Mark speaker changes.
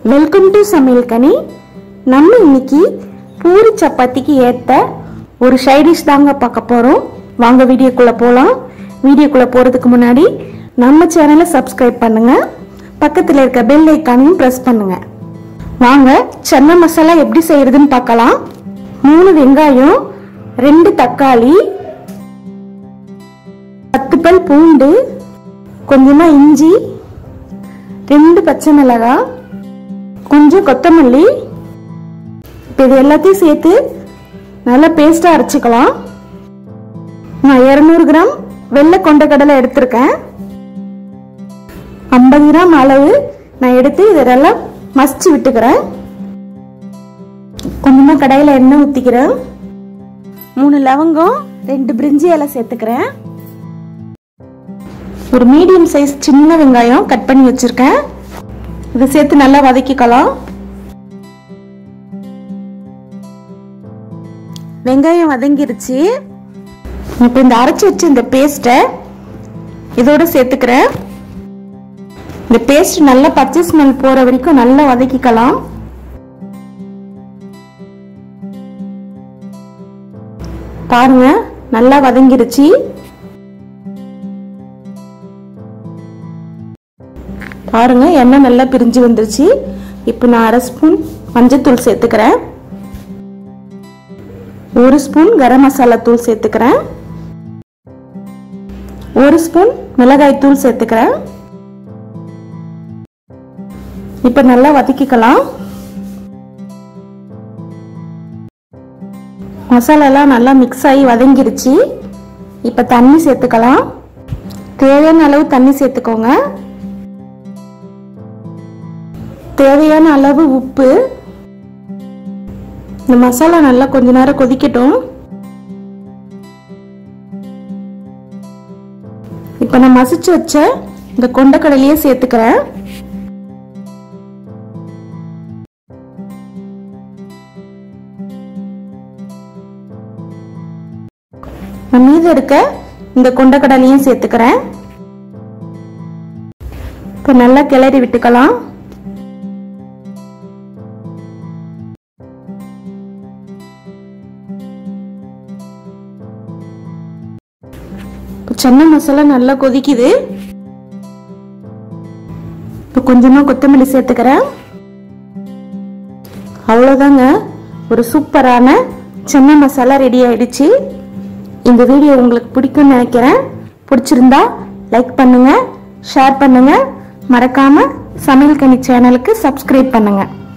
Speaker 1: welcome to சமையல் கனி நம்ம இன்னைக்கு பூரி சப்பாத்திக்கு ஏற்ற ஒரு சைடிஷ் தாங்க பார்க்க போகிறோம் வாங்க வீடியோக்குள்ளே போகலாம் வீடியோக்குள்ளே போகிறதுக்கு முன்னாடி நம்ம சேனலை சப்ஸ்கிரைப் பண்ணுங்க பக்கத்தில் இருக்க பெல் ஐக்கானையும் ப்ரெஸ் பண்ணுங்க வாங்க சென்னை மசாலா எப்படி செய்யறதுன்னு பார்க்கலாம் மூணு வெங்காயம் ரெண்டு தக்காளி பத்து பல் பூண்டு கொஞ்சமாக இஞ்சி ரெண்டு பச்சை மிளகாய் கொஞ்சம் கொத்தமல்லி இப்போ இது எல்லாத்தையும் சேர்த்து நல்லா பேஸ்ட்டாக அரைச்சிக்கலாம் நான் இரநூறு கிராம் வெள்ளை கொண்டக்கடலை எடுத்திருக்கேன் ஐம்பது கிராம் அளவு நான் எடுத்து இதெல்லாம் மசிச்சு விட்டுக்கிறேன் கொஞ்சமாக கடையில் எண்ணெய் ஊற்றிக்கிறேன் மூணு லவங்கம் ரெண்டு பிரிஞ்சி இலை சேர்த்துக்கிறேன் ஒரு மீடியம் சைஸ் சின்ன வெங்காயம் கட் பண்ணி வச்சிருக்கேன் இதை சேர்த்து நல்லா வதக்கிக்கலாம் வெங்காயம் வதங்கிருச்சு இப்போ இந்த அரைச்சி வச்ச இந்த பேஸ்ட்டை இதோட சேர்த்துக்கிறேன் இந்த பேஸ்ட் நல்லா பச்சை ஸ்மெல் போற வரைக்கும் நல்லா வதக்கிக்கலாம் பாருங்க நல்லா வதங்கிருச்சு பாருங்க எண்ணெய் நல்லா பிரிஞ்சு வந்துருச்சு இப்போ நான் அரை ஸ்பூன் மஞ்சத்தூள் சேர்த்துக்கிறேன் ஒரு ஸ்பூன் கரம் மசாலா தூள் சேர்த்துக்கிறேன் ஒரு ஸ்பூன் மிளகாய் தூள் சேர்த்துக்கிறேன் இப்போ நல்லா வதக்கிக்கலாம் மசாலாலாம் நல்லா மிக்ஸ் ஆகி வதங்கிருச்சு இப்போ தண்ணி சேர்த்துக்கலாம் தேவையான அளவு தண்ணி சேர்த்துக்கோங்க தேவையான அளவு உப்பு இந்த மசாலா நல்லா கொஞ்ச நேரம் கொதிக்கட்டும் இப்போ நான் மசிச்சு வச்ச இந்த கொண்டக்கடலையே சேர்த்துக்கிறேன் நான் மீதம் இருக்க இந்த கொண்டக்கடலையும் சேர்த்துக்கிறேன் இப்போ நல்லா கிளறி விட்டுக்கலாம் சென்னை மசாலா நல்லா கொதிக்குது இப்போ கொஞ்சமாக கொத்தமல்லி சேர்த்துக்கிறேன் அவ்வளோதாங்க ஒரு சூப்பரான சென்னை மசாலா ரெடி ஆயிடுச்சு இந்த வீடியோ உங்களுக்கு பிடிக்கும்னு நினைக்கிறேன் பிடிச்சிருந்தா லைக் பண்ணுங்க ஷேர் பண்ணுங்க மறக்காம சமையல் கனி சேனலுக்கு சப்ஸ்கிரைப் பண்ணுங்க